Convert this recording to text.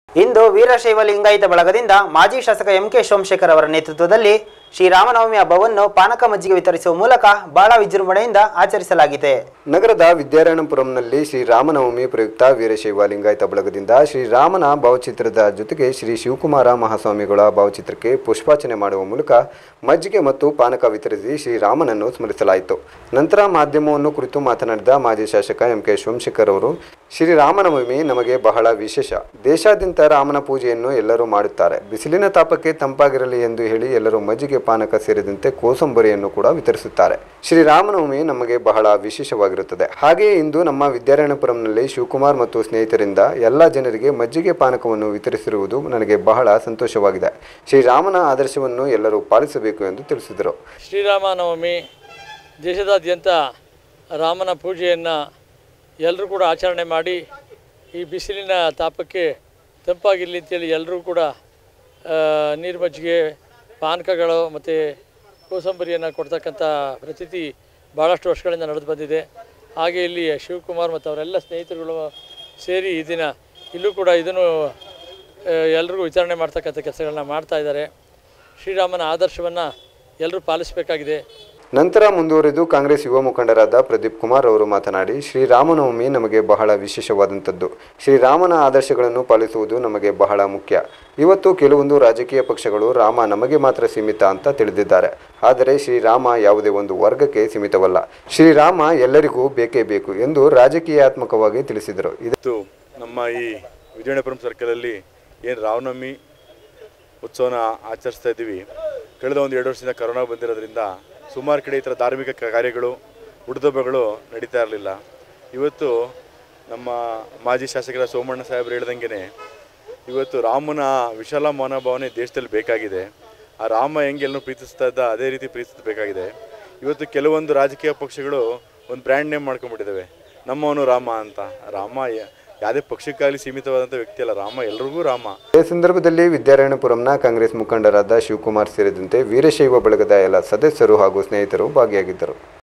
ಇಂದು ವೀರಶೈವ ಲಿಂಗಾಯತ ಬಳಗದಿಂದ ಮಾಜಿ ಶಾಸಕ M K Somashekar ಅವರ ನೇತೃತ್ವದಲ್ಲಿ ಶ್ರೀರಾಮನವಮಿ ಹಬ್ಬವನ್ನು ಪಾನಕ ಮಜ್ಜಿಗೆ ವಿತರಿಸುವ ಮೂಲಕ ಬಹಳ ವಿಜೃಂಭಣೆಯಿಂದ ಆಚರಿಸಲಾಗಿದೆ ನಗರದ ವಿದ್ಯಾರಾಯಣಪುರಂನಲ್ಲಿ ಶ್ರೀರಾಮನವಮಿ ಪ್ರಯುಕ್ತ ವೀರಶೈವ ಲಿಂಗಾಯತ ಬಳಗದಿಂದ ಶ್ರೀರಾಮನ ಭಾವಚಿತ್ರದ ಜೊತೆಗೆ ಶ್ರೀ ಶಿವಕುಮಾರ ಮಹಾಸ್ವಾಮಿಗಳ ಭಾವಚಿತ್ರಕ್ಕೆ ಪುಷ್ಪಾರ್ಚನೆ ಮಾಡುವ ಮೂಲಕ ಮಜ್ಜಿಗೆ ಮತ್ತು ಪಾನಕ ವಿತರಿಸಿ ಶ್ರೀರಾಮನನ್ನು ಸ್ಮರಿಸಲಾಯಿತು ನಂತರ ಮಾಧ್ಯಮವನ್ನು ಕುರಿತು ಮಾತನಾಡಿದ ಮಾಜಿ ಶಾಸಕ ಎಂ ಕೆ ಸೋಮಶೇಖರ್ ಅವರು ಶ್ರೀರಾಮನವಮಿ ನಮಗೆ ಬಹಳ ವಿಶೇಷ ದೇಶಾದ್ಯಂತ ರಾಮನ ಪೂಜೆಯನ್ನು ಎಲ್ಲರೂ ಮಾಡುತ್ತಾರೆ ಬಿಸಿಲಿನ ತಾಪಕ್ಕೆ ತಂಪಾಗಿರಲಿ ಎಂದು ಹೇಳಿ ಎಲ್ಲರೂ ಮಜ್ಜಿಗೆ ಪಾನಕ ಸೇರಿದಂತೆ ಕೋಸಂಬರಿಯನ್ನು ಕೂಡ ವಿತರಿಸುತ್ತಾರೆ ಶ್ರೀರಾಮನವಮಿ ನಮಗೆ ಬಹಳ ವಿಶೇಷವಾಗಿರುತ್ತದೆ ಹಾಗೆಯೇ ಇಂದು ನಮ್ಮ ವಿದ್ಯಾರಾಯಣಪುರಂನಲ್ಲಿ ಶಿವಕುಮಾರ್ ಮತ್ತು ಸ್ನೇಹಿತರಿಂದ ಎಲ್ಲ ಜನರಿಗೆ ಮಜ್ಜಿಗೆ ಪಾನಕವನ್ನು ವಿತರಿಸಿರುವುದು ನನಗೆ ಬಹಳ ಸಂತೋಷವಾಗಿದೆ ಶ್ರೀರಾಮನ ಆದರ್ಶವನ್ನು ಎಲ್ಲರೂ ಪಾಲಿಸಬೇಕು ಎಂದು ತಿಳಿಸಿದರು ಶ್ರೀರಾಮನವಮಿ ದೇಶದಾದ್ಯಂತ ರಾಮನ ಪೂಜೆಯನ್ನು ಎಲ್ಲರೂ ಕೂಡ ಆಚರಣೆ ಮಾಡಿ ಈ ಬಿಸಿಲಿನ ತಾಪಕ್ಕೆ ತಂಪಾಗಿರಲಿ ಅಂತೇಳಿ ಎಲ್ಲರೂ ಕೂಡ ಆ, ನೀರು ಮಜ್ಜಿಗೆ ಪಾನಕಗಳು ಮತ್ತು ಕೋಸಂಬರಿಯನ್ನು ಕೊಡ್ತಕ್ಕಂಥ ಪ್ರತೀತಿ ಭಾಳಷ್ಟು ವರ್ಷಗಳಿಂದ ನಡೆದು ಬಂದಿದೆ ಹಾಗೆ ಇಲ್ಲಿ ಶಿವಕುಮಾರ್ ಮತ್ತು ಅವರೆಲ್ಲ ಸ್ನೇಹಿತರುಗಳು ಸೇರಿ ಈ ದಿನ ಇಲ್ಲೂ ಕೂಡ ಇದನ್ನು ಆ, ಎಲ್ರಿಗೂ ವಿತರಣೆ ಮಾಡ್ತಕ್ಕಂಥ ಕೆಲಸಗಳನ್ನ ಮಾಡ್ತಾ ಇದ್ದಾರೆ ಶ್ರೀರಾಮನ ಆದರ್ಶವನ್ನು ಎಲ್ಲರೂ ಪಾಲಿಸಬೇಕಾಗಿದೆ ನಂತರ ಮುಂದುವರೆದು ಕಾಂಗ್ರೆಸ್ ಯುವ ಮುಖಂಡರಾದ ಪ್ರದೀಪ್ ಕುಮಾರ್ ಅವರು ಮಾತನಾಡಿ ಶ್ರೀರಾಮನವಮಿ ನಮಗೆ ಬಹಳ ವಿಶೇಷವಾದಂಥದ್ದು ಶ್ರೀರಾಮನ ಆದರ್ಶಗಳನ್ನು ಪಾಲಿಸುವುದು ನಮಗೆ ಬಹಳ ಮುಖ್ಯ ಇವತ್ತು ಕೆಲವೊಂದು ರಾಜಕೀಯ ಪಕ್ಷಗಳು ರಾಮ ನಮಗೆ ಮಾತ್ರ ಸೀಮಿತ ಅಂತ ತಿಳಿದಿದ್ದಾರೆ ಆದರೆ ಶ್ರೀರಾಮ ಯಾವುದೇ ಒಂದು ವರ್ಗಕ್ಕೆ ಸೀಮಿತವಲ್ಲ ಶ್ರೀರಾಮ ಎಲ್ಲರಿಗೂ ಬೇಕೇ ಬೇಕು ಎಂದು ರಾಜಕೀಯಾತ್ಮಕವಾಗಿ ತಿಳಿಸಿದರು ಇದು ಇವತ್ತು ನಮ್ಮ ಈ ವಿಜಯನಪುರಂ ಸರ್ಕಲಲ್ಲಿ ಏನು ರಾಮನವಮಿ ಉತ್ಸವನ ಆಚರಿಸ್ತಾ ಇದ್ದೀವಿ ಕಳೆದ ಒಂದು ಎರಡು ವರ್ಷದಿಂದ ಕರೋನಾ ಬಂದಿರೋದ್ರಿಂದ ಸುಮಾರು ಕಡೆ ಈ ಥರ ಧಾರ್ಮಿಕ ಕ- ಕಾರ್ಯಗಳು ಹುಡುದಬ್ಬಗಳು ನಡೀತಾ ಇರಲಿಲ್ಲ ಇವತ್ತು ನಮ್ಮ ಮಾಜಿ ಶಾಸಕರ ಸೋಮಣ್ಣ ಸಾಹೇಬರು ಹೇಳ್ದಂಗೆ ಇವತ್ತು ರಾಮನ ವಿಶಾಲ ಮನೋಭಾವನೆ ದೇಶದಲ್ಲಿ ಬೇಕಾಗಿದೆ ಆ ರಾಮ ಹೆಂಗೆ ಎಲ್ಲರೂ ಪ್ರೀತಿಸ್ತಾ ಇದ್ದ ಅದೇ ರೀತಿ ಪ್ರೀತಿಸಬೇಕಾಗಿದೆ ಇವತ್ತು ಕೆಲವೊಂದು ರಾಜಕೀಯ ಪಕ್ಷಗಳು ಒಂದು ಬ್ರ್ಯಾಂಡ್ ನೇಮ್ ಮಾಡ್ಕೊಂಡ್ಬಿಟ್ಟಿದ್ದಾವೆ ನಮ್ಮವನು ರಾಮ ಅಂತ ರಾಮ ಯ- ಯಾವುದೇ ಪಕ್ಷಕ್ಕಾಗಲಿ ಸೀಮಿತವಾದಂಥ ವ್ಯಕ್ತಿ ಅಲ್ಲ ರಾಮ ಎಲ್ರಿಗೂ ರಾಮ ಈ ಸಂದರ್ಭದಲ್ಲಿ ವಿದ್ಯಾರಾಯಣಪುರಂನ ಕಾಂಗ್ರೆಸ್ ಮುಖಂಡರಾದ ಶಿವಕುಮಾರ್ ಸೇರಿದಂತೆ ವೀರಶೈವ ಬಳಗದ ಎಲ್ಲ ಸದಸ್ಯರು ಹಾಗೂ ಸ್ನೇಹಿತರು ಭಾಗಿಯಾಗಿದ್ದರು